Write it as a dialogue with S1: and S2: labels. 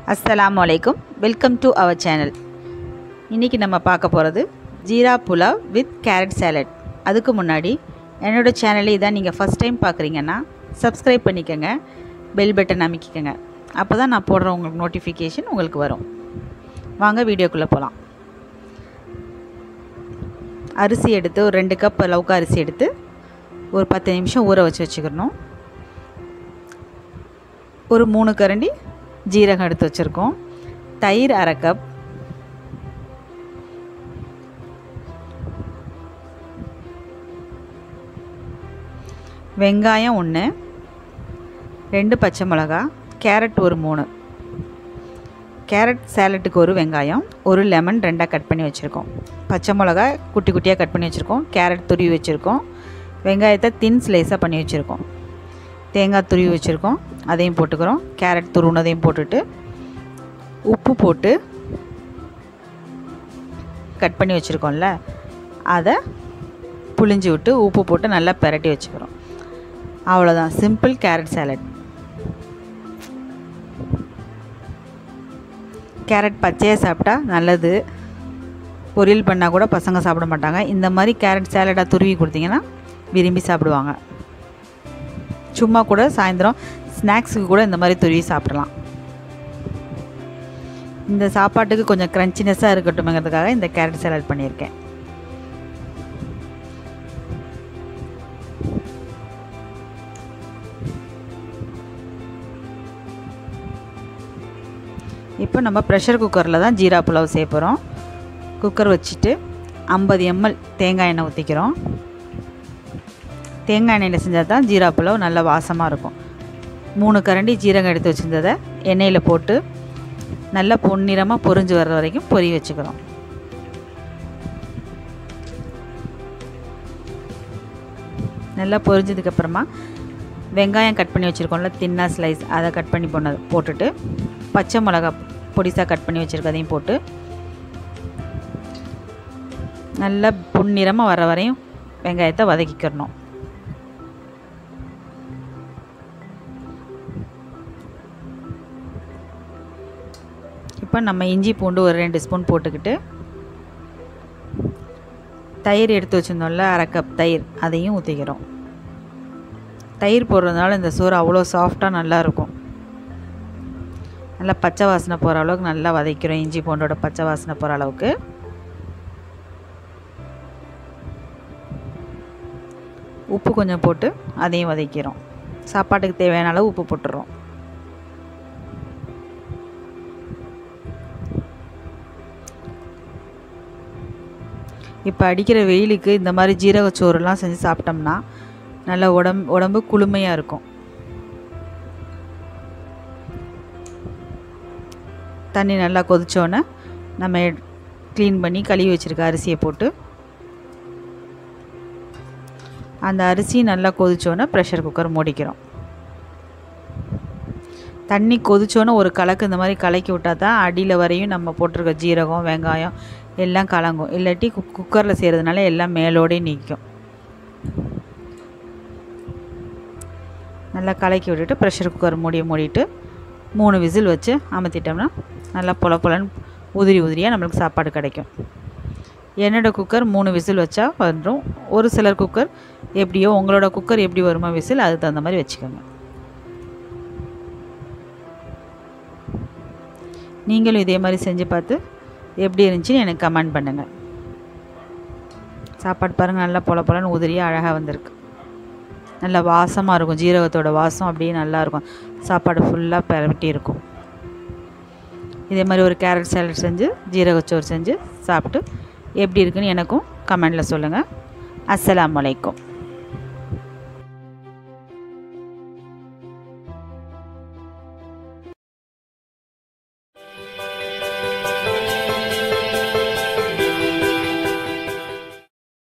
S1: அஸ்ஸலாமு அலைக்கும் welcome to our channel இன்றைக்கி நம்ம பார்க்க போகிறது jeera pulao with carrot salad அதுக்கு முன்னாடி என்னோடய சேனலை இதான் நீங்கள் ஃபஸ்ட் டைம் பார்க்குறீங்கன்னா சப்ஸ்கிரைப் பண்ணிக்கோங்க பெல் பட்டன் அமைக்கிக்கோங்க அப்போ தான் நான் போடுற உங்களுக்கு நோட்டிஃபிகேஷன் உங்களுக்கு வரும் வாங்க வீடியோக்குள்ளே போகலாம் அரிசி எடுத்து ஒரு ரெண்டு கப் லவுக்கா அரிசி எடுத்து ஒரு பத்து நிமிஷம் ஊற வச்சு வச்சுக்கணும் ஒரு மூணு கரண்டி ஜீரகம் எடுத்து வச்சுருக்கோம் தயிர் அரை கப் வெங்காயம் ஒன்று ரெண்டு பச்சை மிளகா கேரட் ஒரு மூணு கேரட் சேலட்டுக்கு ஒரு வெங்காயம் ஒரு லெமன் ரெண்டாக கட் பண்ணி வச்சுருக்கோம் பச்சை மிளகா குட்டி குட்டியாக கட் பண்ணி வச்சுருக்கோம் கேரட் துருவி வச்சுருக்கோம் வெங்காயத்தை தின் ஸ்லைஸாக பண்ணி வச்சுருக்கோம் தேங்காய் துருவி வச்சுருக்கோம் அதையும் போட்டுக்கிறோம் கேரட் துருவினதையும் போட்டுட்டு உப்பு போட்டு கட் பண்ணி வச்சுருக்கோம்ல அதை புளிஞ்சு விட்டு உப்பு போட்டு நல்லா பெரட்டி வச்சுக்கிறோம் அவ்வளோதான் சிம்பிள் கேரட் சேலட் கேரட் பச்சையாக சாப்பிட்டா நல்லது பொரியல் பண்ணால் கூட பசங்க சாப்பிட மாட்டாங்க இந்த மாதிரி கேரட் சேலடாக துருவி கொடுத்தீங்கன்னா விரும்பி சாப்பிடுவாங்க சும்மா கூட சாயந்தரம் ஸ்நாக்ஸுக்கு கூட இந்த மாதிரி துருவி சாப்பிடலாம் இந்த சாப்பாட்டுக்கு கொஞ்சம் க்ரன்ச்சினஸ்ஸாக இருக்கட்டும்ங்கிறதுக்காக இந்த கேரட் சேலட் பண்ணியிருக்கேன் இப்போ நம்ம ப்ரெஷர் குக்கரில் தான் ஜீரா புலாவ் செய்ய போகிறோம் குக்கர் வச்சுட்டு ஐம்பது எம்எல் தேங்காய் எண்ணெய் ஊற்றிக்கிறோம் தேங்காய் எண்ணெயில் செஞ்சால் தான் ஜீரா புலாவ் நல்ல வாசமாக இருக்கும் மூணு கரண்டி ஜீரகம் எடுத்து வச்சுருந்ததை எண்ணெயில் போட்டு நல்லா பொன்னிறமாக பொரிஞ்சு வர்ற வரைக்கும் பொரி வச்சுக்கிறோம் நல்லா பொரிஞ்சதுக்கப்புறமா வெங்காயம் கட் பண்ணி வச்சுருக்கோம்ல தின்னா ஸ்லைஸ் அதை கட் பண்ணி போனது போட்டுட்டு பச்சை மிளகா பொடிசாக கட் பண்ணி வச்சுருக்கதையும் போட்டு நல்லா பொன்னிறமாக வர வரையும் வெங்காயத்தை வதக்கிக்கிறணும் இப்போ நம்ம இஞ்சி பூண்டு ஒரு ரெண்டு ஸ்பூன் போட்டுக்கிட்டு தயிர் எடுத்து வச்சுருந்தோம்ல அரை கப் தயிர் அதையும் ஊற்றிக்கிறோம் தயிர் போடுறதுனால இந்த சோறு அவ்வளோ சாஃப்டாக நல்லாயிருக்கும் நல்லா பச்சை வாசனை போகிற அளவுக்கு நல்லா வதக்கிறோம் இஞ்சி பூண்டோட பச்சை வாசனை போகிற அளவுக்கு உப்பு கொஞ்சம் போட்டு அதையும் வதக்கிறோம் சாப்பாட்டுக்கு தேவையான அளவு உப்பு போட்டுறோம் இப்போ அடிக்கிற வெயிலுக்கு இந்த மாதிரி ஜீரகச்சோறுலாம் செஞ்சு சாப்பிட்டோம்னா நல்ல உடம்பு உடம்பு குளுமையாக இருக்கும் தண்ணி நல்லா கொதிச்சோன்னே நம்ம க்ளீன் பண்ணி கழுவி வச்சுருக்க அரிசியை போட்டு அந்த அரிசி நல்லா கொதிச்சோன்னே ப்ரெஷர் குக்கர் மூடிக்கிறோம் தண்ணி கொதிச்சோன்னே ஒரு கலக்கு இந்த மாதிரி கலக்கி விட்டால் தான் அடியில் வரையும் நம்ம போட்டிருக்க ஜீரகம் வெங்காயம் எல்லாம் கலங்கும் இல்லாட்டி குக் குக்கரில் செய்கிறதுனால எல்லாம் மேலோடே நிற்கும் நல்லா கலக்கி விட்டுட்டு ப்ரெஷர் குக்கர் மூடிய மூடிட்டு மூணு விசில் வச்சு அமர்த்திட்டோம்னா நல்லா பொல பொலன்னு உதிரி உதிரியாக நம்மளுக்கு சாப்பாடு கிடைக்கும் என்னோடய குக்கர் மூணு விசில் வச்சா வந்துடும் ஒரு சிலர் குக்கர் எப்படியோ உங்களோட குக்கர் எப்படி வருமா விசில் அதுக்கு தகுந்த மாதிரி வச்சுக்கோங்க நீங்களும் இதே மாதிரி செஞ்சு பார்த்து எப்படி இருந்துச்சுன்னு எனக்கு கமெண்ட் பண்ணுங்கள் சாப்பாடு பாருங்கள் நல்லா பொல பொலன்னு உதிரியாக அழகாக வந்திருக்கு நல்லா வாசமாக இருக்கும் ஜீரகத்தோட வாசம் அப்படியே நல்லாயிருக்கும் சாப்பாடு ஃபுல்லாக பரவிட்டி இருக்கும் இதே மாதிரி ஒரு கேரட் சேலட் செஞ்சு ஜீரகச்சோறு செஞ்சு சாப்பிட்டு எப்படி இருக்குன்னு எனக்கும் கமெண்டில் சொல்லுங்கள் அஸ்ஸலாமு அலைக்கும்